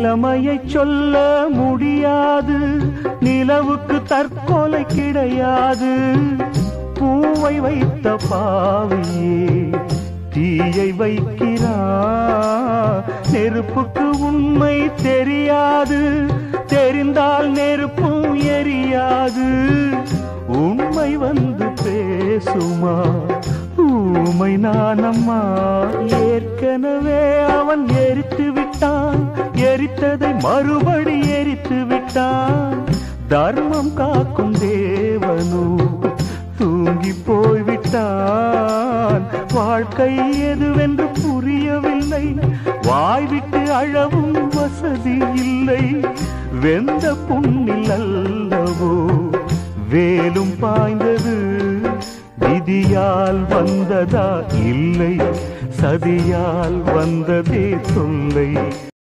நிலைமையை சொல்ல முடியாது நிலவுக்கு தற்கொலை கிடையாது பூவை வைத்த பாவியே தீயை வைக்கிறா நெருப்புக்கு உண்மை தெரியாது தெரிந்தால் நெருப்பும் எரியாது உண்மை வந்து பேசுமா ஊமை நானம்மா ஏற்கனவே அவன் எரித்து விட்டான் எரித்ததை மறுபடி எரித்து விட்டான் தர்மம் காக்கும் தேவனோ தூங்கி போய்விட்டான் வாழ்க்கை எதுவென்று புரியவில்லை வாய்விட்டு அழவும் வசதி இல்லை வெந்த புண்ணில் அல்லவோ வேலும் பாய்ந்தது விதியால் வந்ததா இல்லை சதியால் வந்ததே தொல்லை